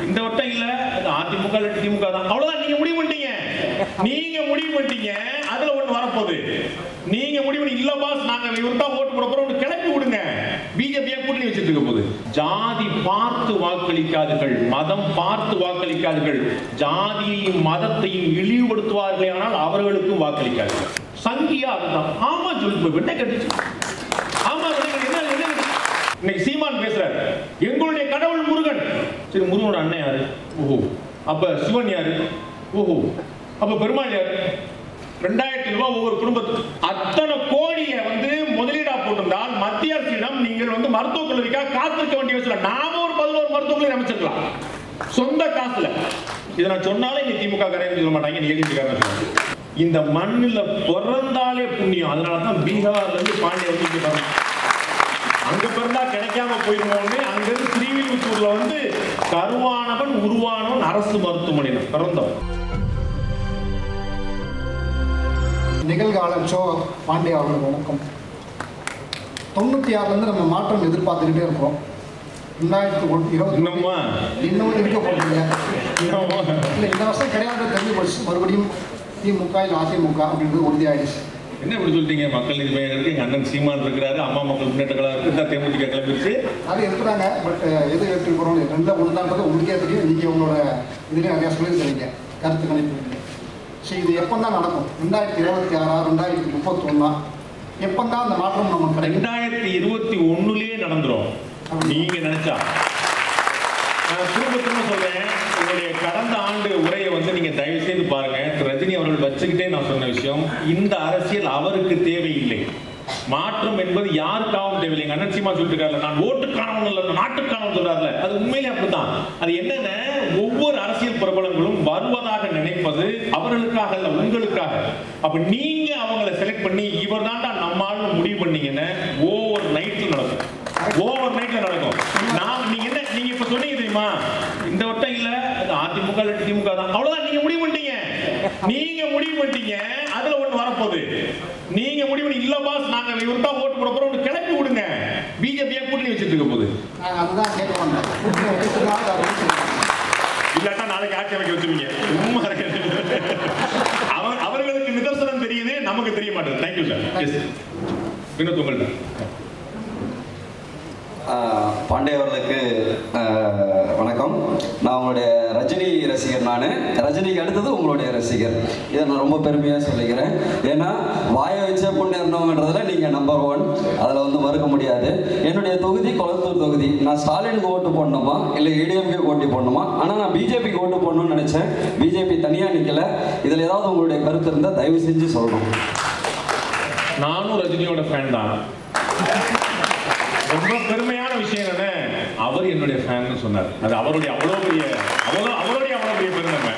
இந்த வட்டம் இல்ல அது அதிமுக இல்ல திமுக தான் அவ்வளவுதான் நீங்க முடிவு பண்ணிட்டீங்க நீங்க முடிவு பண்ணிட்டீங்க அதுல ஒண்ணு வரப்போகுது நீங்க முடிவு பண்ணி இல்ல பாஸ் நாங்க இவர்தான் ஓட்டு போட போறோம் ஒண்ணு கிளப்பி விடுங்க பிஜேபியா கூட்டணி வச்சிட்டு இருக்க போகுது ஜாதி பார்த்து வாக்களிக்காதீர்கள் மதம் பார்த்து வாக்களிக்காதீர்கள் ஜாதியையும் மதத்தையும் இழிவுபடுத்துவார்களே ஆனால் அவர்களுக்கும் வாக்களிக்காதீர்கள் சங்கியா அதுதான் ஆமா சொல்லி என்ன கட்டுச்சு ஆமா என்ன என்ன என்ன இன்னைக்கு சீமான் பேசுறாரு எங்களுடைய கடவுள் முருகன் சரி முருகனோட அண்ணன் யாரு ஓஹோ அப்ப சிவன் யாரு ஓஹோ அப்ப பெருமாள் யாரு ரெண்டாயிரத்தி ரூபாய் ஒவ்வொரு குடும்பத்துக்கு அத்தனை கோடியை வந்து முதலீடா போட்டிருந்தால் மத்திய அரசிடம் நீங்கள் வந்து மருத்துவக் கல்லூரிக்காக காத்திருக்க வேண்டிய அவசியம் நாம ஒரு பதினோரு மருத்துவக் கல்லூரி அமைச்சிருக்கலாம் சொந்த காசுல இதை நான் சொன்னாலே நீ திமுக காரங்க சொல்ல மாட்டாங்க நீ எழுதிக்காரங்க சொல்லுவாங்க இந்த மண்ணுல பிறந்தாலே புண்ணியம் அதனால தான் பீகார்ல இருந்து பாண்டிய வந்து இங்க பிறந்தாங்க. அங்க பிறந்தா கிடைக்காம போயிருமோன்னு அங்க இருந்து ஸ்ரீவில்லிபுத்தூர்ல வந்து கருவானவன் உருவானவன் அரசு மருத்துவமனையில பிறந்தவன் நிகழ்கால ஷோ பாண்டியா அவர்களுக்கு வணக்கம் தொண்ணூற்றி ஆறுலேருந்து நம்ம மாற்றம் எதிர்பார்த்துக்கிட்டே இருக்கிறோம் ரெண்டாயிரத்தி ஒன் இருபத்தி இன்னுமா இன்னும் இருக்க போகிறீங்க இன்னுமா? இல்லை இந்த வருஷம் கிடையாது தெரிஞ்சு போச்சு மறுபடியும் திமுக இல்லை அதிமுக அப்படின்றது உறுதியாயிடுச்சு என்ன இப்படி சொல்லிட்டீங்க மக்கள் நீதி மையம் இருக்கு எங்க அண்ணன் சீமான் இருக்கிறாரு அம்மா மக்கள் முன்னேற்ற கழகம் இருக்கு இந்த தேமுதிக கிளம்பிடுச்சு அது இருக்கிறாங்க பட் எது வெற்றி போகிறோம் ரெண்டு ஒன்று தான் உங்களுக்கே தெரியும் நீங்கள் உங்களோட இதுலேயும் நிறையா சொல்லியிருக்கிறீங்க கருத்து கணிப்பு சரி இது எப்போ தான் நடக்கும் ரெண்டாயிரத்தி இருபத்தி ஆறா ரெண்டாயிரத்தி முப்பத்தொன்னா எப்போ தான் அந்த மாற்றம் நமக்கு கிடைக்கும் ரெண்டாயிரத்தி இருபத்தி ஒண்ணுலயே நடந்துரும் நீங்க நினைச்சா நான் திரும்ப திரும்ப சொல்றேன் உங்களுடைய கடந்த ஆண்டு உரையை வந்து நீங்க தயவு செய்து பாருங்க திரு ரஜினி அவர்கள் வச்சுக்கிட்டே நான் சொன்ன விஷயம் இந்த அரசியல் அவருக்கு தேவையில்லை மாற்றம் என்பது யாருக்காகவும் தேவையில்லை எங்க அண்ணன் சீமா சொல்லிட்டு இருக்காருல்ல, நான் ஓட்டுக்கானவன் இல்ல நான் நாட்டுக்கானவன் சொல்றாருல அது உண்மையிலே அப்படித்தான் அது என்னன்னா ஒவ்வொரு அரசியல் பிரபலங்களும் வருவதாக நினைப்பது அவர்களுக்காக அல்ல உங்களுக்காக அப்ப நீங்க அவங்கள செலக்ட் பண்ணி இவர் தான்டா நம்மால் முடிவு பண்ணீங்கன்னா ஓவர் நைட்ல நடக்கும் ஓவர் நைட்ல நடக்கும் நான் நீங்க என்ன நீங்க இப்ப சொன்னீங்க தெரியுமா இந்த வட்டம் இல்ல அது அதிமுக இல்ல திமுக தான் அவ்வளவுதான் நீங்க முடிவு பண்ணிட்டீங்க நீங்க முடிவு பண்ணிட்டீங்க அதுல ஒண்ணு வரப்போகுது நீங்க முடிவு பண்ணி இல்ல பாஸ் நாங்க இவர்தான் ஓட்டு போட போறோம் ஒண்ணு கிளப்பி விடுங்க பிஜேபியா கூட்டணி வச்சிட்டு இருக்க போகுது நாங்கள் அதுதான் கேட்க வந்தோம் கூட்டணி வைக்கிறதுனால அதை அறிவிச்சிருக்கோம். இல்லாட்டா நாளைக்கு ஆட்சி அமைக்க வச்சிருவீங்க சும்மா இருக்கு அவர் அவர்களுக்கு நிதர்சனம் தெரியுது நமக்கு தெரிய மாட்டேங்குது தேங்க்யூ சார் எஸ் வினோத் உங்கள்கிட்ட ஆஹ் பாண்டே அவர்களுக்கு ஆஹ் வணக்கம் நான் உங்களுடைய ரஜினி ரசிகர் நான் ரஜினிக்கு அடுத்தது உங்களுடைய ரசிகர் இதை நான் ரொம்ப பெருமையாக சொல்லிக்கிறேன் ஏன்னா வாயை வச்ச முன்னேறணுன்றதுல நீங்கள் நம்பர் ஒன் அதில் வந்து மறுக்க முடியாது என்னுடைய தொகுதி கொளத்தூர் தொகுதி நான் ஸ்டாலினுக்கு ஓட்டு போடணுமா இல்லை ஏடிஎம்கே ஓட்டு போடணுமா ஆனால் நான் பிஜேபிக்கு ஓட்டு போடணும்னு நினச்சேன் பிஜேபி தனியாக நிற்கல இதில் ஏதாவது உங்களுடைய கருத்து இருந்தால் தயவு செஞ்சு சொல்லணும் நானும் ரஜினியோட ஃபேன் தான் ரொம்ப பெருமையான விஷயம் என்ன அவர் என்னுடைய ஃபேன் சொன்னார் அது அவருடைய அவ்வளோ பெரிய அவ்வளோ அவருடைய அவ்வளோ பெரிய பெருமை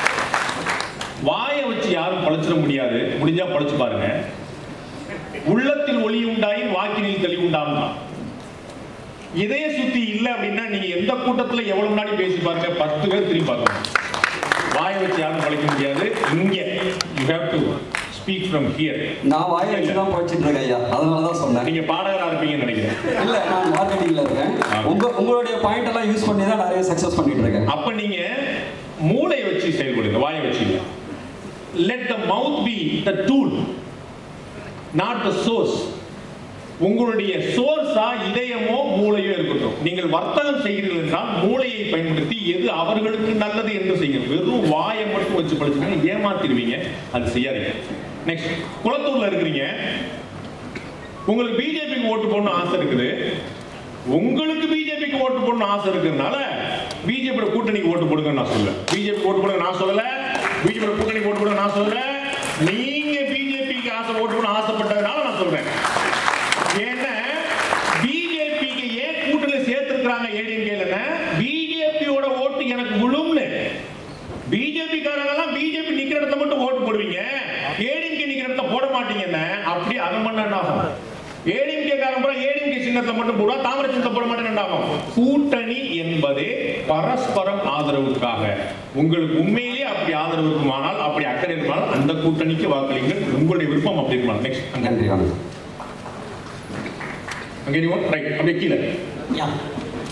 வாயை வச்சு யாரும் பழச்சிட முடியாது முடிஞ்சா பழச்சு பாருங்க உள்ளத்தில் ஒளி உண்டாயின் வாக்கினில் தெளி உண்டாகும் இதய சுத்தி இல்ல அப்படின்னா நீங்க எந்த கூட்டத்துல எவ்வளவு முன்னாடி பேசி பாருங்க பத்து பேர் திரும்பி பார்க்கணும் வாயை வச்சு யாரும் பழைக்க முடியாது இங்க you have to speak from here நான் வாயை வச்சு தான் படிச்சுட்டு இருக்கேன் ஐயா அதனால தான் சொன்னேன் நீங்க பாடகரா இருப்பீங்கன்னு நினைக்கிறேன் இல்ல நான் மார்க்கெட்டிங்ல இருக்கேன் உங்க உங்களுடைய பாயிண்ட் எல்லாம் யூஸ் பண்ணி தான் நிறைய சக்சஸ் பண்ணிட்டு இருக்கேன் அப்ப நீங்க மூளையை வச்சு செயல்படுங்க வாயை வச்சு இல்ல let the mouth be the tool not the source உங்களுடைய சோர்ஸா இதயமோ மூளையோ இருக்கட்டும் நீங்கள் வர்த்தகம் செய்கிறீர்கள் என்றால் மூளையை பயன்படுத்தி எது அவர்களுக்கு நல்லது என்று செய்யுங்க வெறும் வாயை மட்டும் வச்சு படிச்சுன்னா ஏமாத்திடுவீங்க அது செய்யாதீங்க நெக்ஸ்ட் குளத்தூர்ல இருக்கிறீங்க உங்களுக்கு பிஜேபிக்கு ஓட்டு போடணும் ஆசை இருக்குது உங்களுக்கு பிஜேபிக்கு ஓட்டு போடணும் ஆசை இருக்கிறதுனால பிஜேபி கூட்டணிக்கு ஓட்டு போடுங்க நான் சொல்லல பிஜேபி ஓட்டு போடுங்க நான் சொல்லல பிஜேபி கூட்டணிக்கு ஓட்டு போடுங்க நான் சொல்லல நீங்க பிஜேபிக்கு ஆசை ஓட்டு போட ஆசைப்பட்டதுனால நான் சொல்றேன் ஏன்னா பிஜேபிக்கு ஏன் கூட்டணி சேர்த்திருக்கிறாங்க ஏடிஎம்கேல பிஜேபியோட ஓட்டு எனக்கு விழும்னு பிஜேபி காரங்கெல்லாம் பிஜேபி நிக்கிற இடத்துல மட்டும் ஓட்டு போடுவீங்க ஏடிஎம்கே நிக்கிற இடத்துல போட மாட்டீங்கன்னு அப்படி அது மட்டும் என்ன ஆகும் ஏடிஎம்கே காரன் பூரா ஏடிஎம்கே சின்னத்தை மட்டும் போடுவா தாமரை சின்னத்தை போட மாட்டேன்னு என்ன ஆகும் கூட்டணி என்பதே பரஸ்பரம் ஆதரவுக்காக உங்களுக்கு உண்மையிலேயே அப்படி ஆதரவு இருக்குமானால் அப்படி அக்கறை இருக்குமானால் அந்த கூட்டணிக்கு வாக்களிங்கள் உங்களுடைய விருப்பம் அப்படி இருக்குமா நெக்ஸ்ட் நன்றி வணக்கம் அங்கே ரைட் அப்படியே கீழே யா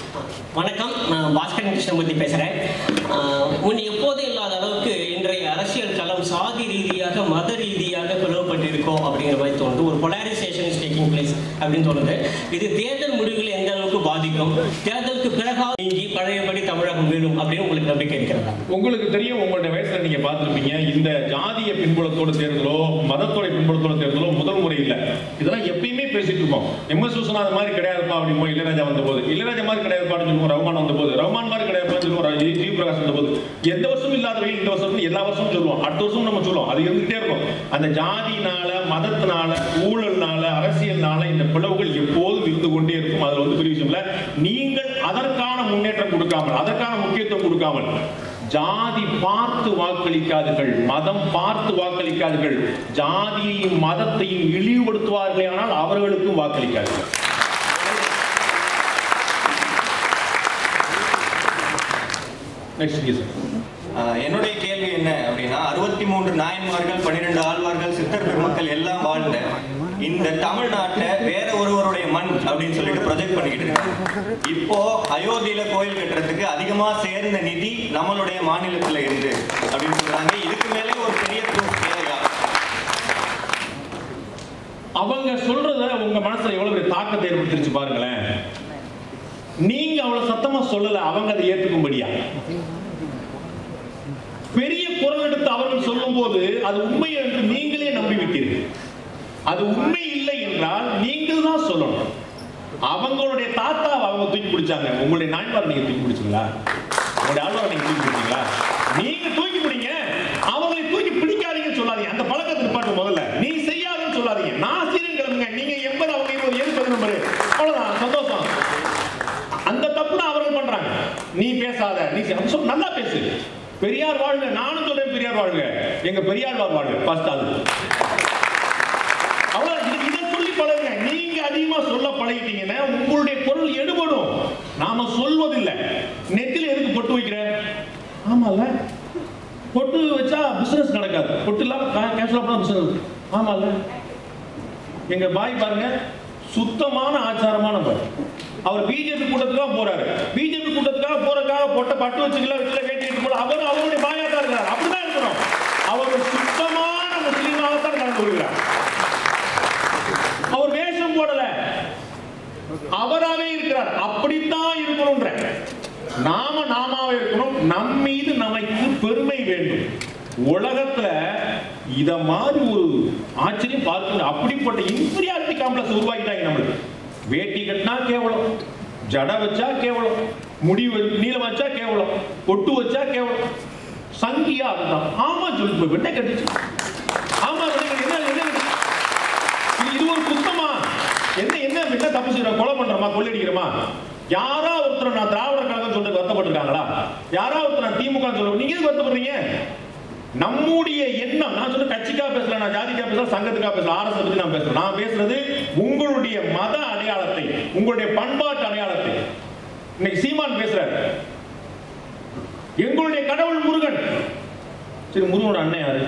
வணக்கம் நான் பாஸ்கரன் கிருஷ்ணமூர்த்தி பேசுகிறேன் முன் எப்போதும் இல்லாத அளவுக்கு இன்றைய அரசியல் களம் சாதி ரீதியாக மத ரீதியாக பிளவுபட்டிருக்கோம் அப்படிங்கிற மாதிரி தோணுது ஒரு பொலாரைசேஷன் இஸ் டேக்கிங் பிளேஸ் அப்படின்னு தோணுது இது தேர்தல் முடிவுகளை எந்த அளவுக்கு பாதிக்கும் தேர்தலுக்கு பிறகாக நீங்கி பழையபடி தமிழகம் வீழும் அப்படின்னு உங்களுக்கு நம்பிக்கை இருக்கிறதா உங்களுக்கு தெரியும் உங்களுடைய வயசுல நீங்க பார்த்துருப்பீங்க இந்த ஜாதிய பின்புலத்தோட தேர்தலோ மதத்தோட பின்புலத்தோட தேர்தலோ முதல் முறை இல்ல இதெல்லாம் எப்பயுமே பேசிட்டு இருக்கோம் எம் எஸ் விஸ்வநாத் மாதிரி கிடையாதுப்பா அப்படிமோ இளையராஜா வந்த போது இளையராஜா மாதிரி கிடையாதுப்பான்னு சொல்லுவோம் ரஹ்மான் வந்த போது ரஹ்மான் மாதிரி கிடையாதுப்பான்னு சொல்லுவோம் ஜி ஜி பிரகாஷ் வந்த போது எந்த வருஷமும் இல்லாத வகையில் இந்த வருஷம் எல்லா வருஷமும் சொல்லுவோம் அடுத்த வருஷம் நம்ம சொல்லுவோம் அது இருந்துகிட்டே இருக்கும் அந்த ஜாதினால மதத்தினால ஊழல்னால அரசியல்னால இந்த பிளவுகள் எப்போதும் இருந்து கொண்டே இருக்கும் அதுல வந்து பெரிய விஷயம் இல்ல நீங்கள் அதற்கான முன்னேற்றம் கொடுக்காமல் அதற்கான முக்கியத்துவம் கொடுக்காமல் ஜாதி பார்த்து வாக்களிக்காதீர்கள் மதம் பார்த்து வாக்களிக்காதீர்கள் ஜாதியையும் மதத்தையும் இழிவுபடுத்துவார்களே ஆனால் அவர்களுக்கும் வாக்களிக்காதீர்கள் நெக்ஸ்ட் சார் ஆஹ் என்னுடைய கேள்வி என்ன அப்படின்னா அறுபத்தி மூன்று நாயன்மார்கள் பன்னிரெண்டு ஆழ்வார்கள் சித்தர் பெருமக்கள் எல்லாம் வாழ்ந்த இந்த தமிழ்நாட்டை வேற ஒருவருடைய மண் அப்படின்னு சொல்லிட்டு ப்ரொஜெக்ட் பண்ணிக்கிட்டு இருக்காங்க இப்போ அயோத்தியில கோயில் கட்டுறதுக்கு அதிகமா சேர்ந்த நிதி நம்மளுடைய மாநிலத்துல இருந்து அப்படின்னு சொல்றாங்க இதுக்கு மேலே ஒரு பெரிய proof தேவையா அவங்க சொல்றத உங்க மனசுல எவ்வளவு பெரிய தாக்கத்தை ஏற்படுத்திருச்சு பாருங்களேன் நீங்க அவ்வளவு சத்தமா சொல்லல அவங்க அதை ஏற்றுக்கும்படியா பெரிய குரல் எடுத்து அவர்கள் சொல்லும்போது அது உண்மை என்று நீங்களே நம்பி விட்டீர்கள் அது உண்மை இல்லை என்றால் நீங்கள் தான் சொல்லணும் அவங்களுடைய தாத்தாவை அவங்க தூக்கி பிடிச்சாங்க உங்களுடைய நாய்மார் நீங்க தூக்கி பிடிச்சீங்களா உங்களுடைய ஆழ்வார் நீங்க தூக்கி பிடிச்சீங்களா நீங்க தூக்கி பிடிங்க அவங்களை தூக்கி பிடிக்காதீங்கன்னு சொல்லாதீங்க அந்த பழக்கத்தை நிப்பாட்டு முதல்ல நீ செய்யாதுன்னு சொல்லாதீங்க நான் சீரன் கிளம்புங்க நீங்க எண்பது அவங்க இருபது எழுபது நம்பரு அவ்வளவுதான் சந்தோஷம் அந்த தப்பு தான் அவர்கள் பண்றாங்க நீ பேசாத நீ செ- அப்ப சொல்லு, நல்லா பேசு பெரியார் வாழ்க நானும் சொல்றேன் பெரியார் வாழ்க எங்க பெரியார் வாழ்க ஃபர்ஸ்ட் அது அவ்வளவு இது- இதை சொல்லி பழகுங்க நீங்க அதிகமா சொல்ல பழகிட்டீங்கன்னா உங்களுடைய பொருள் எடுபடும் நாம சொல்வதில்லை நெத்தில எதுக்கு பொட்டு வைக்கிற ஆமால பொட்டு வச்சா பிசினஸ் நடக்காது பொட்டு இல்லாம கேஷுவலா போனா பிசினஸ் ஆமால எங்க பாய் பாருங்க சுத்தமான ஆச்சாரமான பாய் அவர் பிஜேபி கூட்டத்துக்காக போறாரு பிஜேபி கூட்டத்துக்காக போறதுக்காக பொட்ட பட்டு வச்சுக்கல வச்சுல வேட்டிட்டு போல அவர் அவருடைய பாயா தான் இருக்கிறார் அப்படிதான் இருக்கணும் அவர் ஒரு சுத்தமான முஸ்லீமாக தான் நடந்து கொள்கிறார் அவர் வேஷம் போடல அவராவே இருக்கிறார் அப்படித்தான் இருக்கணும்ன்ற நாம நாமாவே இருக்கணும் நம் மீது நமக்கு பெருமை வேண்டும் உலகத்துல இத மாதிரி ஒரு ஆச்சரியம் பார்க்க அப்படிப்பட்ட இன்ஃபீரியாரிட்டி காம்ப்ளெக்ஸ் உருவாக்கிட்டாங்க நம்மளுக்கு வேட்டி கட்டினா கேவலம் ஜட வச்சா கேவலம் முடி வ- நீளம் வச்சா கேவலம் பொட்டு வச்சா கேவலம் சங்கியா அதுதான் ஆமா சொல்லு வெண்ணை கட்டுச்சு ஆமா வெண்ணை கட்டு. என்ன என்ன இது இது ஒரு குத்தமா என்ன என்ன என்ன தப்பு செய்யறோம் கொலை பண்றோமா கொள்ளடிக்கிறோமா யாரா ஒருத்தர் நான் திராவிட கழகம் சொல்றது வருத்தப்பட்டிருக்காங்களா யாரா ஒருத்தர் நான் திமுக சொல்ல நீங்க எதுக்கு வருத்தப்படுறீங்க நம்முடைய எண்ணம் நான் சொல்ல கட்சிக்காக பேசல நான் ஜாதிக்காக பேசல சங்கத்துக்காக பேசல ஆர்எஸ் பத்தி நான் பேசுறேன் நான் பேசுறது உங்களுடைய மத அடையாளத்தை உங்களுடைய பண்பாட்டு அடையாளத்தை இன்னைக்கு சீமான் பேசுறாரு எங்களுடைய கடவுள் முருகன் சரி முருகனோட அண்ணன் யாரு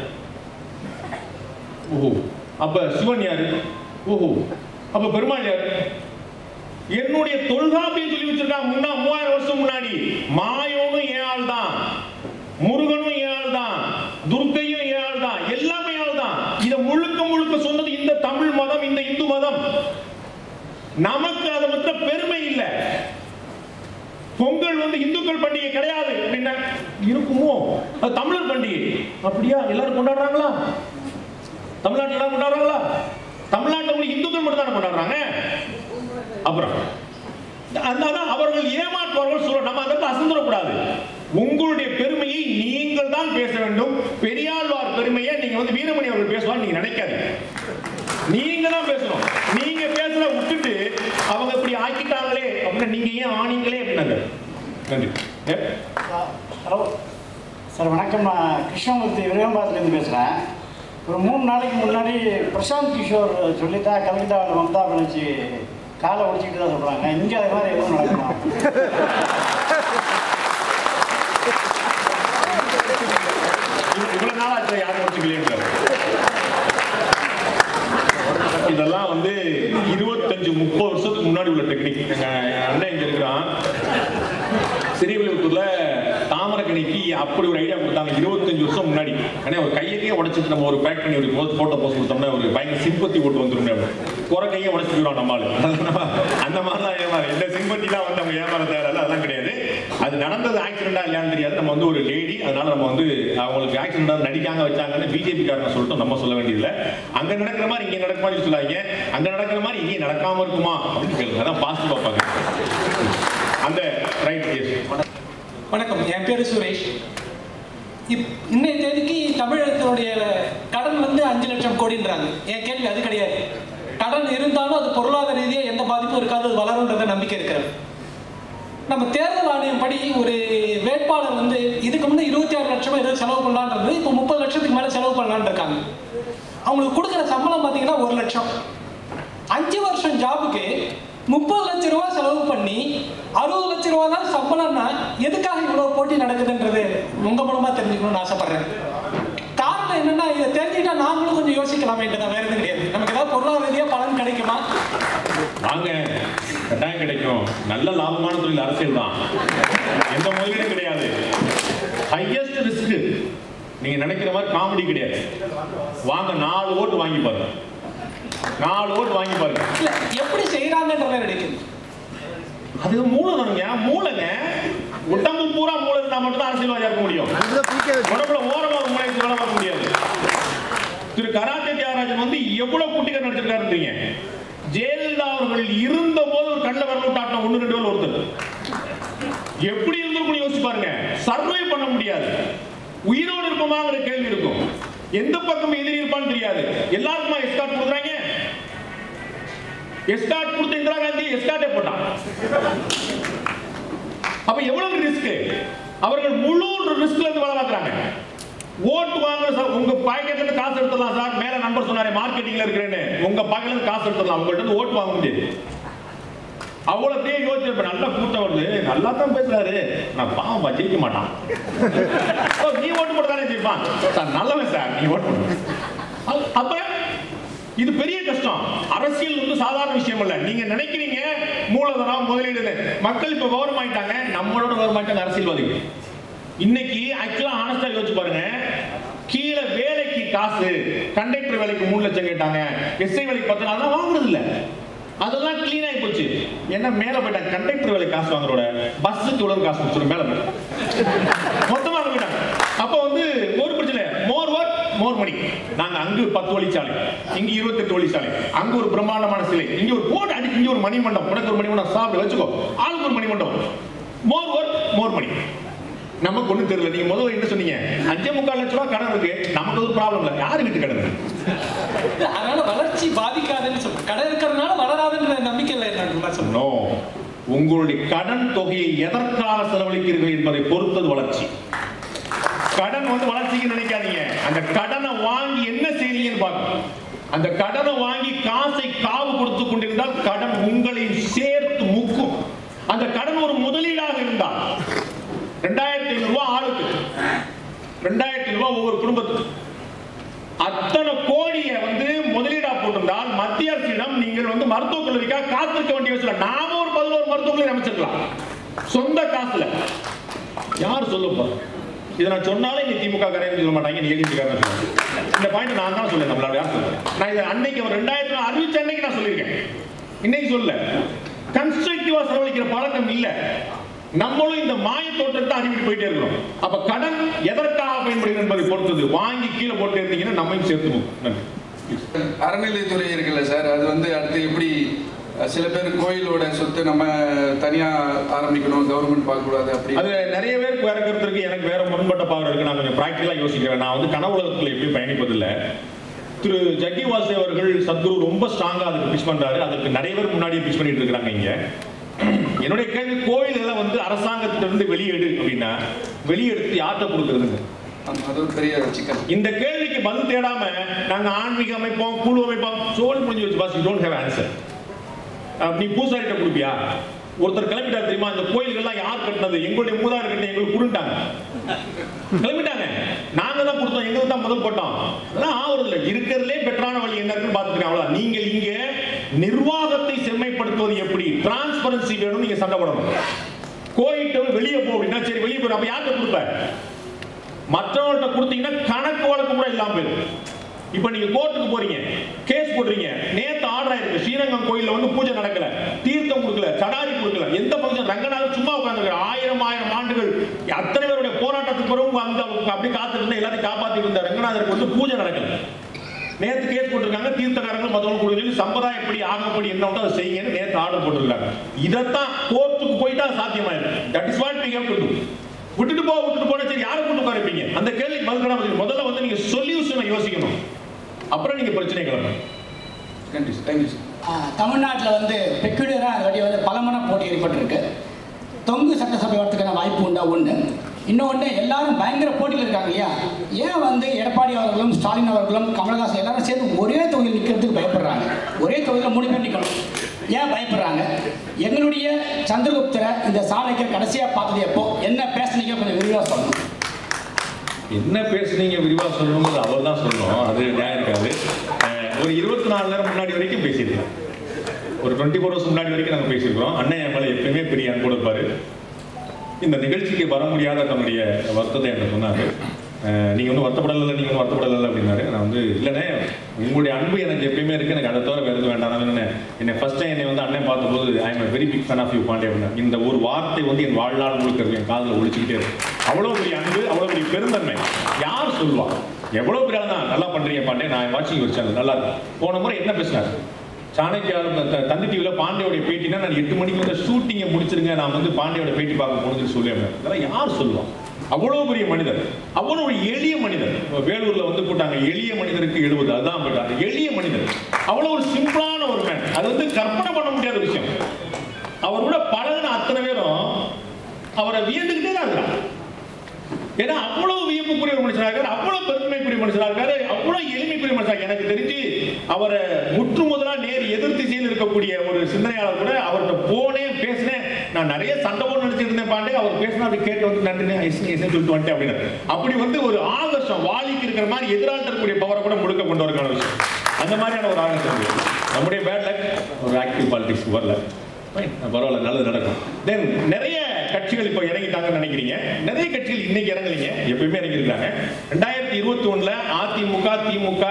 ஓஹோ அப்ப சிவன் யாரு ஓஹோ அப்ப பெருமாள் யாரு என்னுடைய தொல்காப்பியம் சொல்லி வச்சிருக்காங்க முன்னா மூவாயிரம் வருஷம் முன்னாடி மாயோனும் ஏன் ஆள் தான் முருகனும் ஏன் ஆள் தான் துர்க்கையும் ஏன் ஆள் தான் எல்லாமே ஆள் தான் இத முழுக்க முழுக்க சொன்னது இந்த தமிழ் மதம் இந்த இந்து மதம் நமக்கு அதை பற்ற பெருமை இல்லை பொங்கல் வந்து இந்துக்கள் பண்டிகை கிடையாது அப்படின்னா இருக்குமோ அது தமிழர் பண்டிகை அப்படியா எல்லாரும் கொண்டாடுறாங்களா தமிழ்நாட்டில் எல்லாரும் கொண்டாடுறாங்களா தமிழ்நாட்டில் உங்களுக்கு இந்துக்கள் மட்டும் தானே கொண்டாடுறாங்க அப்புறம் அதனால அவர்கள் ஏமாற்றுவார்கள் சொல்ல நம்ம அதை அசந்துடக்கூடாது உங்களுடைய பெருமையை நீங்கள் தான் பேச வேண்டும் பெரியாழ்வார் பெருமையை நீங்க வந்து வீரமணி அவர்கள் பேசுவார் நீங்க நினைக்காதீங்க நீங்க தான் பேசணும் நீங்க பேசுற விட்டுட்டு அவங்க இப்படி ஆக்கிட்டாங்களே அப்படின்னு நீங்க ஏன் ஆனீங்களே அப்படின்னாங்க நன்றி ஏ? ஹலோ சார் வணக்கம் நான் கிருஷ்ணமூர்த்தி விருகம்பாத்துலேருந்து பேசுகிறேன் ஒரு மூணு நாளைக்கு முன்னாடி பிரசாந்த் கிஷோர் சொல்லிட்டா கல்கட்டாவில் மம்தா பானர்ஜி காலை ஒடிச்சிக்கிட்டு தான் சொல்கிறாங்க இங்கே அது மாதிரி எதுவும் நடக்குமா இவ்வ- இவ்வளவு நாள் ஆச்சு யாரும் வச்சுக்கலையே இதெல்லாம் வந்து இருபத்தஞ்சு முப்பது வருஷத்துக்கு முன்னாடி உள்ள டெக்னிக் எங்க எங்க அண்ணன் இங்க இருக்கிறான் ஸ்ரீவில்லிபுத்தூர்ல தாமரக்கணிக்கு அப்படி ஒரு ஐடியா கொடுத்தாங்க இருபத்தஞ்சு வருஷம் முன்னாடி ஏன்னா ஒரு கையையே உடைச்சிட்டு நம்ம ஒரு பேக் பண்ணி ஒரு போஸ்ட் போட்டோ போஸ்ட் கொடுத்தோம்னா ஒரு பயங்கர சிம்பத்தி போட்டு வந்துரும் குறை கையை உடைச்சிட்டு போயிடும் நம்மளால அந்த மாதிரி தான் ஏமாறு இந்த சிம்பத்தி தான் வந்து நம்ம ஏமாற தேவையில்ல அதெல்லாம் கிடையாது அது நடந்தது ஆக்சிடென்டா இல்லையான்னு தெரியாது நம்ம வந்து ஒரு லேடி அதனால நம்ம வந்து அவங்களுக்கு ஆக்சிடென்டா நடிக்காங்க வச்சாங்கன்னு பிஜேபி காரங்க சொல்லிட்டு நம்ம சொல்ல வேண்டியதில்லை அங்க நடக்கிற மாதிரி இங்க நடக்கிற மாதிரி சொல்லாங்க அங்க நடக்கிற மாதிரி இங்கே நடக்காம இருக்குமா அப்படின்னு கேளுங்க அதான் பாசிட்டிவ் பார்ப்பாங்க அந்த ரைட் எஸ் வணக்கம் என் பேர் சுரேஷ் இப் இன்னைய தேதிக்கு தமிழகத்தினுடைய கடன் வந்து அஞ்சு லட்சம் கோடின்றாங்க என் கேள்வி அது கிடையாது கடன் இருந்தாலும் அது பொருளாதார ரீதியாக எந்த பாதிப்பும் இருக்காது அது வளரும்ன்றத நம்பிக்கை இருக்கிறது நம்ம தேர்தல் ஆணையம் படி ஒரு வேட்பாளர் வந்து இதுக்கு முன்னே இருபத்தி ஆறு லட்சம் ஏதோ செலவு பண்ணலான்றது இப்போ முப்பது லட்சத்துக்கு மேலே செலவு பண்ணலான்னு இருக்காங்க அவங்களுக்கு கொடுக்குற சம்பளம் பார்த்தீங்கன்னா ஒரு லட்சம் அஞ்சு வருஷம் ஜாபுக்கு முப்பது லட்ச ரூபா செலவு பண்ணி அறுபது லட்ச ரூபா தான் சம்பளம்னா எதுக்காக இவ்வளவு போட்டி நடக்குதுன்றது உங்க மூலமா தெரிஞ்சுக்கணும்னு ஆசைப்படுறேன் காரணம் என்னன்னா இதை தெரிஞ்சுக்கிட்டா நாங்களும் கொஞ்சம் யோசிக்கலாமேன்றதான் வேற எதுவும் கிடையாது நமக்கு ஏதாவது பொருளாதார ரீதியா பலன் கிடைக்குமா வாங்க கட்டாயம் கிடைக்கும் நல்ல லாபமான தொழில் அரசியல் தான் எந்த முதலீடும் கிடையாது ஹையஸ்ட் ரிஸ்க் நீங்க நினைக்கிற மாதிரி காமெடி கிடையாது வாங்க நாலு ஓட்டு வாங்கி பாருங்க நாலு ஓட்டு வாங்கி பாருங்க இல்ல எப்படி செய்யறாங்கன்றத கிடைக்குது அது மூலதனங்க மூளைங்க உடம்பு பூரா மூளை இருந்தா மட்டும் தான் அரசியல்வாதியா இருக்க முடியும் உடம்புல ஓரமா ஒரு மூளை வேலை பார்க்க முடியாது திரு கராத்தே தியாகராஜன் வந்து எவ்வளவு குட்டிகள் நடிச்சிருக்காருன்றீங்க ஜெயலலிதா அவர்கள் இருந்த போது ஒரு கண்ணில் வரல காட்டின ஒன்று ரெண்டு பேர் ஒருத்தர் எப்படி இருந்திருக்கும் யோசிச்சு பாருங்க சர்வை பண்ண முடியாது உயிரோடு இருப்போமாங்கிற கேள்வி இருக்கும் எந்த பக்கம் எதிரி இருப்பான்னு தெரியாது எல்லாருக்குமா எஸ்கார்ட் கொடுக்குறாங்க எஸ்கார்ட் கொடுத்த இந்திரா காந்தி எஸ்கார்ட்டே போட்டான் அப்ப எவ்வளவு ரிஸ்க் அவர்கள் முழு ரிஸ்க்ல இருந்து வேலை பார்க்கறாங்க ஓட்டு வாங்குற சார் உங்க பாக்கெட்ல இருந்து காசு எடுத்துடலாம் சார் மேல நம்பர் சொன்னாரு மார்க்கெட்டிங்ல இருக்கிறேன்னு உங்க பாக்கெட்ல இருந்து காசு எடுத்துடலாம் உங்கள்ட்ட இருந்து ஓட்டு வாங்க முடியாது அவ்வளோத்தையே யோசிச்சிருப்பேன் நல்ல கூட்டம் வருது நல்லா தான் பேசுறாரு நான் பாவம் ஜெயிக்க மாட்டான் ஓ, நீ ஓட்டு போட்டு தானே ஜெயிப்பான் சார் நல்லவன் சார் நீ ஓட்டு போடு அ- அப்ப இது பெரிய கஷ்டம் அரசியல் வந்து சாதாரண விஷயம் இல்ல நீங்க நினைக்கிறீங்க மூலதனம் முதலீடு மக்கள் இப்ப விவரம் ஆயிட்டாங்க நம்மளோட விவரம் ஆயிட்டாங்க அரசியல்வாதிகள் இன்னைக்கு ஆக்சுவலா ஆனஸ்டா யோசிச்சு பாருங்க கீழே வேலைக்கு காசு கண்டக்டர் வேலைக்கு மூணு லட்சம் கேட்டாங்க எஸ்ஐ வேலைக்கு பத்து நாள் அதெல்லாம் வாங்குறது இல்ல அதெல்லாம் க்ளீன் ஆகி போச்சு என்ன மேல போயிட்டாங்க கண்டக்டர் வேலைக்கு காசு வாங்குறோட பஸ்ஸுக்கு இவ்வளவு காசு கொடுத்துரும் மேல போயிட்டாங்க மொத்தமா போயிட்டாங்க அப்ப வந்து ஒரு பிரச்சனை மோர் ஒர்க் மோர் மணி நாங்க அங்கு பத்து வழிச்சாலை இங்க இருபத்தெட்டு வழிச்சாலை அங்க ஒரு பிரம்மாண்டமான சிலை இங்க ஒரு போர்டு அடி இங்க ஒரு மணிமண்டம் உனக்கு ஒரு மணிமண்டம் சாப்பிட வச்சுக்கோ ஆளுக்கு ஒரு மணிமண்டம் மோர் ஒர்க் மோர் மணி நமக்கு ஒண்ணும் தெரியல நீங்க முதல்ல என்ன சொன்னீங்க அஞ்சே முக்கால் லட்ச ரூபாய் கடன் இருக்கு நமக்கு ஒரு ப்ராப்ளம் இல்ல யாரு வீட்டு கடன் இருக்கு? அதனால வளர்ச்சி பாதிக்காதுன்னு சொல்றேன் கடை இருக்கிறதுனால வளராதுன்ற நம்பிக்கை இல்லை என்ன சொல்றேன் நோ உங்களுடைய கடன் தொகையை எதற்காக செலவழிக்கிறீர்கள் என்பதை பொறுத்தது வளர்ச்சி கடன் வந்து வளர்ச்சிக்கு நினைக்காதீங்க அந்த கடனை வாங்கி என்ன செய்றீங்கன்னு பார்க்கணும் அந்த கடனை வாங்கி காசை காவு கொடுத்து கொண்டிருந்தால் கடன் உங்களையும் சேர்த்து முக்கும் அந்த கடன் ஒரு முதலீடாக இருந்தால் ரெண்டாயிரத்தி ஐநூறு ரூபாய் ஆளுக்கு ரெண்டாயிரத்தி ரூபாய் ஒவ்வொரு குடும்பத்துக்கு அத்தனை கோடியை வந்து முதலீடா போட்டிருந்தால் மத்திய அரசிடம் நீங்கள் வந்து மருத்துவக் கல்லூரிக்காக காத்திருக்க வேண்டிய அவசியம் இல்லை. நாம ஒரு பதினோரு மருத்துவக் கல்லூரி அமைச்சிருக்கலாம் சொந்த காசுல யார் சொல்ல போறா இதை நான் சொன்னாலே நீ திமுக காரங்க சொல்ல மாட்டாங்க நீ எழுதி இந்த பாயிண்ட் நான் தான் சொல்லேன் நம்மளால யார் சொல்ல நான் இதை அன்னைக்கு அவர் ரெண்டாயிரத்தி அறிவிச்ச அன்னைக்கு நான் சொல்லியிருக்கேன் இன்னைக்கு சொல்ல கன்ஸ்ட்ரக்டிவா செலவழிக்கிற பழக்கம் இல்ல நம்மளும் இந்த மாய தோற்றத்தை அறிவிட்டு போயிட்டே இருக்கிறோம் அப்ப கடன் எதற்காக பயன்படுகிறது என்பதை பொறுத்தது வாங்கி கீழே போட்டு இருந்தீங்கன்னா நம்மையும் சேர்த்துவோம் நன்றி அறநிலைத்துறை இருக்குல்ல சார் அது வந்து அடுத்து எப்படி அஹ், சில பேர் கோயிலோட சொத்து நம்ம தனியா ஆரம்பிக்கணும் கவர்மெண்ட் பார்க்கக்கூடாது அப்படி அது நிறைய பேருக்கு வேற கருத்து இருக்கு எனக்கு வேற முரண்பட்ட பார்வை இருக்கு நான் கொஞ்சம் பிராக்டிகலா யோசிக்கிறேன் நான் வந்து கனவுலகத்துல எப்படி பயணிப்பதில்லை திரு ஜக்கி வாசு அவர்கள் சத்குரு ரொம்ப ஸ்ட்ராங்கா அதுக்கு பிச் பண்றாரு அதுக்கு நிறைய பேர் முன்னாடியே பிச் பண்ணிட்டு இருக்காங்க இங்க என்னுடைய கேள்வி கோயில்களை வந்து அரசாங்கத்திலிருந்து வெளியேடு அப்படின்னா வெளியெடுத்து யார்கிட்ட கொடுக்கறதுங்க ஆமா, அது ஒரு பெரிய சிக்கல் இந்த கேள்விக்கு பதில் தேடாம நாங்க ஆன்மீக அமைப்போம் குழு அமைப்போம் சோழி முடிஞ்சு வச்சு boss you don't have answer நீ பூசாரிட்ட கொடுப்பியா ஒருத்தர் கிளம்பிட்டார் தெரியுமா இந்த கோயில்கள்லாம் யார் கட்டினது எங்களுடைய மூதார் கட்டின எங்களுக்கு கொடுண்டாங்க கிளம்பிட்டாங்க நாங்க தான் கொடுத்தோம் எங்களுக்கு தான் முதல் போட்டோம் அதெல்லாம் ஆவறது இல்லை இருக்கிறதுலே பெட்டரான வழி என்ன இருக்குன்னு பார்த்துக்கிறேன் அவ்வளோ நீங்கள் இங்கே நிர்வாகத்தை செம்மைப்படுத்துவது எப்படி டிரான்ஸ்பரன்சி வேணும் நீங்க சண்டை போடணும் கோயிட்டு வெளியே போ அப்படின்னா சரி வெளியே போய் அப்ப யார்கிட்ட கொடுப்ப மற்றவங்கள்ட்ட கொடுத்தீங்கன்னா கணக்கு வழக்கு கூட இல்லாம போயிடும் இப்ப நீங்க கோர்ட்டுக்கு போறீங்க கேஸ் போடுறீங்க நேத்து ஆர்டர் ஆயிருக்கு ஸ்ரீரங்கம் கோயில்ல வந்து பூஜை நடக்கல தீர்த்தம் கொடுக்கல சடாரி கொடுக்கல எந்த ஃபங்க்ஷன் ரங்கநாதர் சும்மா உட்கார்ந்து ஆயிரம் ஆயிரம் ஆண்டுகள் அத்தனை பேருடைய போராட்டத்துக்கு பிறகு அந்த அப்படி காத்துட்டு இருந்தா எல்லாத்தையும் காப்பாத்தி இருந்த ரங்கநாதருக்கு வந்து பூஜை நடக்கல நேத்து கேஸ் போட்டிருக்காங்க தீர்த்தக்காரங்க மத்தவங்க கொடுக்க சொல்லி சம்பிரதாயப்படி ஆகப்படி என்ன உண்டோ அதை செய்யுங்கன்னு நேத்து ஆர்டர் போட்டிருக்காங்க இதைத்தான் கோர்ட்டுக்கு போயிட்டா சாத்தியமாயிரும் that is what we have to do விட்டுட்டு போ விட்டுட்டு போனா சரி யாரை கூட்டு உட்காரப்பீங்க அந்த கேள்விக்கு பதில் கிடையாது. முதல்ல வந்து நீங்க சொல்யூஷனை யோசிக்கணும் அப்புறம் நீங்க பிரச்சனை கிளம்பணும் நன்றி சார் தேங்க்யூ சார் தமிழ்நாட்டில் வந்து பெக்குலராக அது வாட்டி வந்து பலமான போட்டி ஏற்பட்டிருக்கு தொங்கு சட்டசபை வரத்துக்கான வாய்ப்பு உண்டா ஒன்று இன்னொன்று எல்லாரும் பயங்கர போட்டியில் இருக்காங்க இல்லையா ஏன் வந்து எடப்பாடி அவர்களும் ஸ்டாலின் அவர்களும் கமலஹாசன் எல்லாரும் சேர்ந்து ஒரே தொகுதியில் நிற்கிறதுக்கு பயப்படுறாங்க ஒரே தொகுதியில் மூணு பேர் நிற்கணும் ஏன் பயப்படுறாங்க எங்களுடைய சந்திரகுப்தரை இந்த சாலைக்கு கடைசியாக பார்த்தது எப்போ என்ன பேசுனீங்க கொஞ்சம் விரிவாக சொல்லணும் என்ன பேசுனீங்க விரிவா சொல்லணுங்கிறது அவர் தான் சொல்லணும் அது நியாயம் இருக்காது அஹ், ஒரு இருபத்தி நாலு நேரம் முன்னாடி வரைக்கும் பேசியிருக்கோம் ஒரு டுவெண்ட்டி ஃபோர் ஹவர்ஸ் முன்னாடி வரைக்கும் நாங்கள் பேசியிருக்கிறோம் அண்ணன் என் மேலே எப்பயுமே பெரிய அன்போடு இருப்பாரு இந்த நிகழ்ச்சிக்கு வர முடியாத தன்னுடைய வருத்தத்தை என்கிட்ட சொன்னாரு அஹ், நீங்க ஒன்றும் வருத்தப்படலை நீங்க ஒன்றும் வருத்தப்படலை அப்படின்னாரு நான் வந்து இல்லைண்ணே உங்களுடைய அன்பு எனக்கு எப்பயுமே இருக்கு எனக்கு அதை தவிர வேறு எதுவும் வேண்டாம் என்ன என்னை ஃபர்ஸ்ட் டைம் என்னை வந்து அண்ணன் பார்த்தபோது I am very big fan of you Pandey அப்படின்னா இந்த ஒரு வார்த்தை வந்து என் வாழ்நாள் முழுக்க இருக்கு என் காதில் ஒழிச்சுக்கிட்டே இருக்கு அவ்வளோ பெரிய அன்பு அவ்வளோ பெரிய பெருந்தன்மை யார் சொல்லுவா எவ்வளோ பெரிய ஆள் தான் நல்லா பண்றீங்க பாண்டே நான் வாட்சிங் ஒரு சேனல் நல்லா இருக்கு போன முறை என்ன பேசினாரு சாணக்கியார் த- தந்தி டிவியில் பாண்டியோடைய பேட்டினா நான் எட்டு மணிக்கு வந்து ஷூட்டிங்கை முடிச்சிருங்க நான் வந்து பாண்டியோட பேட்டி பார்க்க போகணும்னு சொல்லி அப்படின்னாரு. இதெல்லாம் யார் சொல்லுவா அவ்வளோ பெரிய மனிதர் அவ்வளோ ஒரு எளிய மனிதர் வேலூர்ல வந்து போட்டாங்க எளிய மனிதருக்கு எழுபது அதுதான் போட்டாங்க எளிய மனிதர் அவ்வளோ ஒரு சிம்பிளான ஒரு மேன் அது வந்து கற்பனை பண்ண முடியாத விஷயம் அவர் கூட பழகின அத்தனை பேரும் அவரை வியந்துக்கிட்டே தான் இருக்கிறாங்க ஏன்னா அவ்வளவு வியப்புக்குரிய ஒரு மனுஷனா இருக்காரு அவ்வளவு பெருமைக்குரிய மனுஷனா இருக்காரு அவ்வளவு எளிமைக்குரிய மனுஷனா எனக்கு தெரிஞ்சு அவரை முற்று முதலா நேர் எதிர் திசையில் இருக்கக்கூடிய ஒரு சிந்தனையாளர் கூட அவர்கிட்ட போனேன் பேசினேன் நான் நிறைய சண்டை போட நினைச்சிருந்தேன் பாண்டே அவர் பேசினா அப்படி கேட்டு வந்து நன்றி ஐசன் ஐசன் சொல்லிட்டு வந்துட்டேன் அப்படின்னு அப்படி வந்து ஒரு ஆகர்ஷம் வாலிக்கு இருக்கிற மாதிரி எதிராக இருக்கக்கூடிய பவரை கூட முழுக்க கொண்டு வரக்கான விஷயம் அந்த மாதிரியான ஒரு ஆகர்ஷம் இருக்கு. நம்முடைய பேட் லக் ஒரு ஆக்டிவ் பாலிடிக்ஸ் வரல Fine, பரவாயில்ல நல்லது நடக்கும் தென் நிறைய கட்சிகள் இப்போ இறங்கிட்டாங்கன்னு நினைக்கிறீங்க நிறைய கட்சிகள் இன்னைக்கு இறங்கலைங்க எப்பயுமே இறங்கியிருக்காங்க ரெண்டாயிரத்தி இருபத்தி ஒண்ணுல அதிமுக திமுக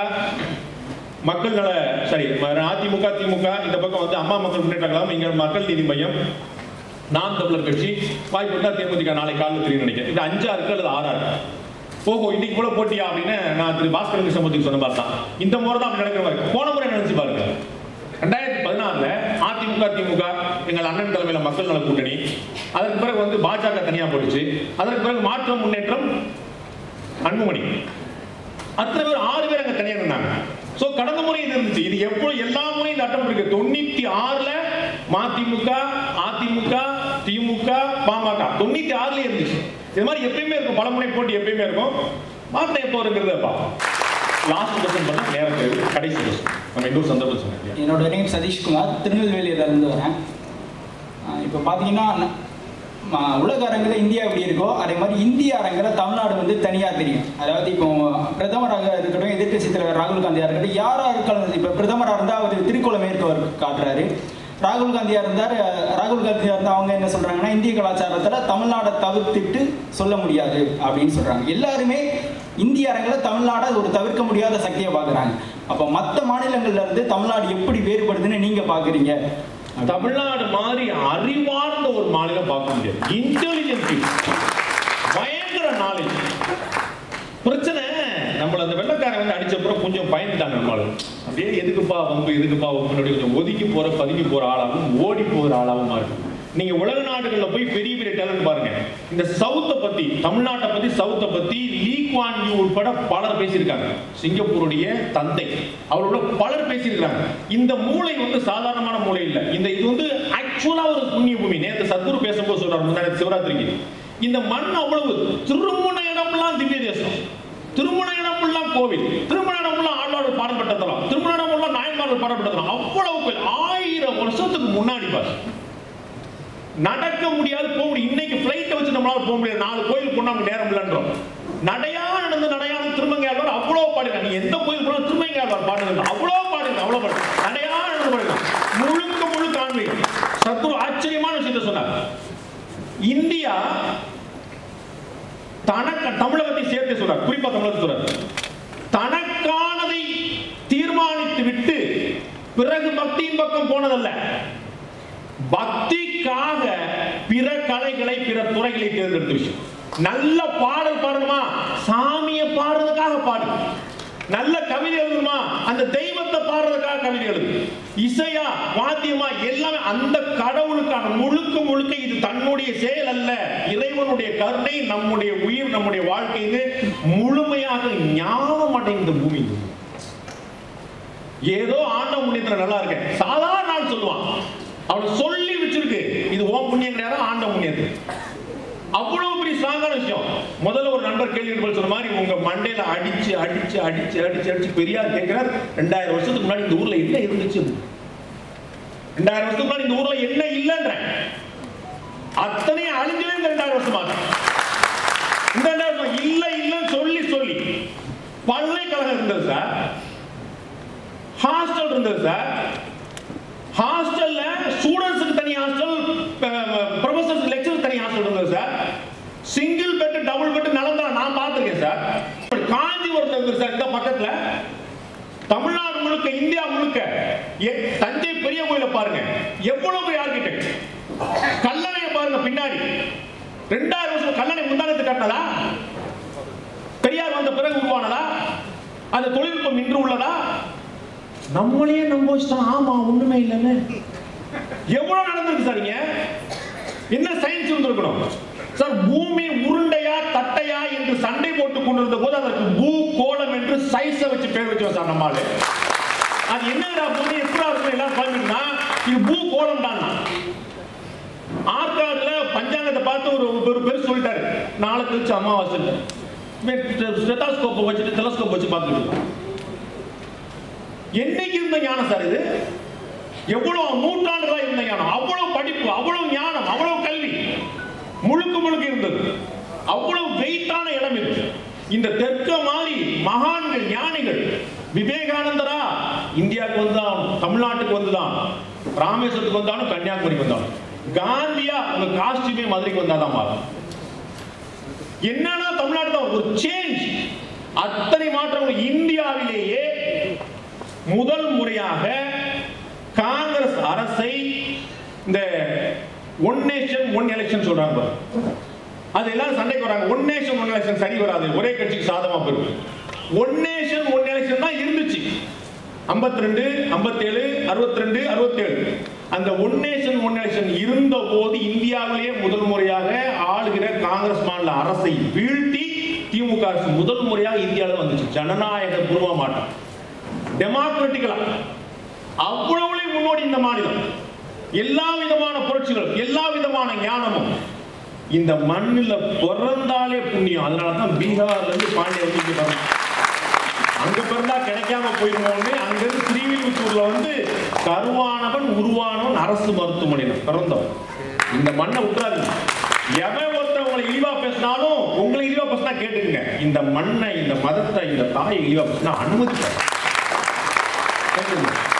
மக்கள் நல சரி ம- அதிமுக திமுக இந்த பக்கம் வந்து அம்மா மக்கள் முன்னேற்ற கழகம் இங்க மக்கள் நீதி மையம் நாம் தமிழர் கட்சி வாய்ப்பு இருந்தா தேமுதிக நாளை காலையில் தெரியும் நினைக்கிறேன் இது அஞ்சா இருக்கு அல்லது ஆறா இருக்கு ஓஹோ இன்னைக்கு கூட போட்டியா அப்படின்னு நான் திரு பாஸ்கர் கிருஷ்ணமூர்த்திக்கு சொன்ன மாதிரி தான் இந்த முறை தான் அப்படி நடக்கிற மாதிரி போன முறை நினைச்சு பாருங்க ரெண்டாயிரத்தி பதினாறுல அதிமுக திமுக எங்கள் அண்ணன் தலைமையில மக்கள் நல கூட்டணி அதற்கு பிறகு வந்து பாஜக தனியா போட்டுச்சு அதற்கு பிறகு மாற்றம் முன்னேற்றம் அன்புமணி அத்தனை பேர் ஆறு பேர் அங்க தனியா இருந்தாங்க சோ கடந்த முறை இது இருந்துச்சு இது எப்போ எல்லா முறையும் இந்த அட்டம் இருக்கு தொண்ணூத்தி ஆறுல மதிமுக அதிமுக திமுக பாமக தொண்ணூத்தி ஆறுல இருந்துச்சு இது மாதிரி எப்பயுமே இருக்கும் பல முறை போட்டி எப்பயுமே இருக்கும் மாற்றம் எப்போ இருக்கிறத பார்ப்போம் லாஸ்ட் கொஸ்டின் பண்ணா நேரம் தேவை கடைசி கொஸ்டின் நம்ம இன்னொரு சந்தர்ப்பம் சொன்னேன் என்னோட நேம் சதீஷ்குமார் திருநெல்வேலியிலேருந்து வரேன் இப்போ பார்த்தீங்கன்னா ந- ம- உலக அரங்கில் இந்தியா எப்படி இருக்கோ அதே மாதிரி இந்திய அரங்கில் தமிழ்நாடு வந்து தனியாக தெரியும் அதாவது இப்போ பிரதமராக இருக்கட்டும் எதிர்க்கட்சி தலைவர் ராகுல் காந்தியாக இருக்கட்டும் யாராக இருக்கலாம் இப்போ பிரதமராக இருந்தால் அவர் திருக்குளம் மேற்கு அவர் காட்டுறாரு ராகுல் காந்தியாக இருந்தார் ராகுல் காந்தியாக இருந்தால் அவங்க என்ன சொல்கிறாங்கன்னா இந்திய கலாச்சாரத்தில் தமிழ்நாடை தவிர்த்துட்டு சொல்ல முடியாது அப்படின்னு சொல்கிறாங்க எல்லாருமே இந்திய அரங்கில் தமிழ்நாடை ஒரு தவிர்க்க முடியாத சக்தியை பார்க்குறாங்க அப்போ மற்ற மாநிலங்கள்ல இருந்து தமிழ்நாடு எப்படி வேறுபடுதுன்னு நீங்கள் பார்க்குறீங்க தமிழ்நாடு மாதிரி அறிவார்ந்த ஒரு மாநிலம் பார்க்க முடியாது இன்டெலிஜென்ட் பயங்கர நாலேஜ் பிரச்சனை நம்மள அந்த வெள்ளக்காரன் வந்து அடிச்சப்புறம் கொஞ்சம் பயந்துட்டாங்க நம்மளால அப்படியே எதுக்குப்பா வம்பு எதுக்குப்பா வம்பு கொஞ்சம் ஒதுக்கி போற பதுங்கி போற ஆளாகவும் ஓடி போகிற ஆளாகவும் இருக்கும் நீங்க உலக நாடுகள்ல போய் பெரிய பெரிய டேலண்ட் பாருங்க இந்த சவுத்தை பத்தி தமிழ்நாட்டை பத்தி சவுத்தை பத்தி லீ குவான் யூ உட்பட பலர் பேசியிருக்காங்க சிங்கப்பூருடைய தந்தை அவரோட பலர் பேசியிருக்காங்க இந்த மூளை வந்து சாதாரணமான மூளை இல்ல இந்த இது வந்து ஆக்சுவலா ஒரு புண்ணிய பூமி நேத்து சத்குரு பேசும்போது சொல்றாரு முன்னாடி சிவராத்திரிக்கு இந்த மண் அவ்வளவு திருமண இடம்லாம் திவ்ய தேசம் திருமண இடமெல்லாம் கோவில் திருமண இடமெல்லாம் ஆழ்வார்கள் பாடப்பட்ட தலம் திருமண இடமெல்லாம் நாயன்மார்கள் பாடப்பட்ட தலம் அவ்வளவு கோயில் ஆயிரம் வருஷத்துக்கு முன்னாடி பாரு நடக்க முடியாது போக முடியும் இன்னைக்கு பிளைட்டை வச்சு நம்மளால போக முடியாது நாலு கோயில் போனா நமக்கு நேரம் இல்லைன்றோம் நடையா நடந்து நடையான திருமங்கையாழ்வார் அவ்வளோ பாடுங்க நீ எந்த கோயில் போனாலும் திருமங்கையாழ்வார் பாடுங்க அவ்வளோ பாடுங்க அவ்வளோ பாடுங்க நடையா நடந்து போயிடலாம் முழுக்க முழுக்க ஆன்மீகம் சத்குரு ஆச்சரியமான விஷயத்தை சொன்னார் இந்தியா தனக்கு தமிழகத்தை சேர்த்து சொல்றார் குறிப்பா தமிழகத்தை சொல்றார் தனக்கானதை தீர்மானித்து விட்டு பிறகு பக்தியின் பக்கம் போனதல்ல பக்திக்காக பிற கலைகளை பிற துறைகளை தேர்ந்தெடுத்த விஷயம் நல்ல பாடல் பாடணுமா சாமியை பாடுறதுக்காக பாடு நல்ல கவிதை எழுதணுமா அந்த தெய்வத்தை பாடுறதுக்காக கவிதை எழுது இசையா வாத்தியமா எல்லாமே அந்த கடவுளுக்கான முழுக்க முழுக்க இது தன்னுடைய செயல் அல்ல இறைவனுடைய கருணை நம்முடைய உயிர் நம்முடைய வாழ்க்கைன்னு முழுமையாக ஞானம் அடைந்த பூமி இது. ஏதோ ஆண்ட புண்ணியத்துல நல்லா இருக்கேன் சாதாரண நாள் சொல்லுவான் அவனை சொல்லி வச்சிருக்கு இது ஓம் புண்ணியம் கிடையாது ஆண்ட புண்ணியத்து அவ்வளவு பெரிய ஸ்ட்ராங்கான விஷயம் முதல்ல ஒரு நண்பர் கேள்வி பதில் சொன்ன மாதிரி உங்க மண்டையில அடிச்சு அடிச்சு அடிச்சு அடிச்சு அடிச்சு பெரியார் கேட்கிறார் ரெண்டாயிரம் வருஷத்துக்கு முன்னாடி இந்த ஊர்ல என்ன இருந்துச்சு ரெண்டாயிரம் வருஷத்துக்கு முன்னாடி இந்த ஊர்ல என்ன இல்லைன்ற அத்தனையும் அழிஞ்சவே இந்த ரெண்டாயிரம் வருஷமாக இந்த ரெண்டாயிரம் வருஷம் இல்ல இல்லைன்னு சொல்லி சொல்லி பல்கலைக்கழகம் இருந்தது சார் ஹாஸ்டல் இருந்தது சார் ஹாஸ்டல்ல ஸ்டூடெண்ட்ஸுக்கு தனி ஹாஸ்டல் ப்ரொஃபசர்ஸ் லெக்சர் தனி ஹாஸ்டல் இருந்தது sir single bed double bed நடந்தா நான் பார்த்துருக்கேன் சார் காஞ்சிபுரத்தில் இருந்தது சார் இந்த பக்கத்துல தமிழ்நாடு முழுக்க இந்தியா முழுக்க எ- தஞ்சை பெரிய கோயில பாருங்க எவ்வளவு பெரிய ஆர்கிடெக்ட் கல்லணையை பாருங்க பின்னாடி ரெண்டாயிரம் வருஷம் கல்லணை முந்தானத்து கட்டினதா பெரியார் வந்த பிறகு உருவானதா அந்த தொழில்நுட்பம் இன்று உள்ளதா நம்மளையே நம்ப வச்சுட்டோம் ஆமா ஒண்ணுமே இல்லைன்னு எவ்வளவு நடந்திருக்கு சார் இங்க என்ன சயின்ஸ் இருந்திருக்கணும் சார் பூமி உருண்டையா தட்டையா என்று சண்டை போட்டுக் கொண்டிருந்த போது அதற்கு பூ கோலம் என்று சைஸ வச்சு பேர் வச்சோம் சார் நம்மால அது என்னடா பூமி எப்படா இருக்கும் எல்லாம் குழம்பினா இது பூ கோலம் தான் ஆற்காடுல பஞ்சாங்கத்தை பார்த்து ஒரு ஒரு பேர் சொல்லிட்டாரு நாளை கழிச்சு அமாவாசை ஸ்டெத்தாஸ்கோப்பை வச்சுட்டு டெலஸ்கோப் வச்சு பார்த்துட்டு இருக்கோம். என்னைக்கு இருந்த ஞானம் சார் இது எவ்வளவு நூற்றாண்டுகளா இருந்த ஞானம் அவ்வளவு படிப்பு அவ்வளவு ஞானம் அவ்வளவு கல்வி முழுக்க முழுக்க இருந்தது அவ்வளவு வெயிட்டான இடம் இது இந்த தெற்க மாதிரி மகான்கள் ஞானிகள் விவேகானந்தரா இந்தியாவுக்கு வந்தான் தமிழ்நாட்டுக்கு வந்துதான் ராமேஸ்வரத்துக்கு வந்தாலும் கன்னியாகுமரிக்கு வந்தாலும் காந்தியா உங்க காஸ்டியூமே மதுரைக்கு வந்தாதான் மாறும் என்னன்னா தமிழ்நாடு தான் ஒரு சேஞ்ச் அத்தனை மாற்றங்கள் இந்தியாவிலேயே முதல் முறையாக காங்கிரஸ் அரசை இந்த ஒன் நேஷன் ஒன் எலெக்ஷன் சொல்றாங்க பாரு. அது எல்லாரும் சண்டைக்கு வராங்க ஒன் நேஷன் ஒன் எலெக்ஷன் சரி வராது ஒரே கட்சிக்கு சாதமா போயிடும் ஒன் நேஷன் ஒன் எலெக்ஷன் தான் இருந்துச்சு 52 ரெண்டு ஐம்பத்தேழு அறுபத்தி ரெண்டு அறுபத்தேழு அந்த ஒன் நேஷன் ஒன் எலெக்ஷன் இருந்த போது இந்தியாவிலேயே முதல் முறையாக ஆளுகிற காங்கிரஸ் மாநில அரசை வீழ்த்தி திமுக அரசு முதல் முறையாக இந்தியாவில் வந்துச்சு ஜனநாயக பூர்வ மாற்றம் டெமோக்ராட்டிக்கலா அவ்வளவு முன்னோடி இந்த மாநிலம் எல்லா விதமான புரட்சிகள் எல்லா விதமான ஞானமும் இந்த மண்ணில் பிறந்தாலே புண்ணியம் அதனால தான் பீகார்ல இருந்து பாண்டிய வந்து பிறந்தாங்க அங்க பிறந்தா கிடைக்காம போயிருமோன்னு அங்கிருந்து ஸ்ரீவில்லிபுத்தூர்ல வந்து கருவானவன் உருவானவன் அரசு மருத்துவமனையில பிறந்தவன் இந்த மண்ணை விட்டுறாதீங்க எவன் ஒருத்தன் உங்களை இழிவா பேசினாலும் உங்களை இழிவா பேசினா கேட்டுக்குங்க இந்த மண்ணை இந்த மதத்தை இந்த தாயை இழிவா பேசினா அனுமதிக்க கேட்டுக்குங்க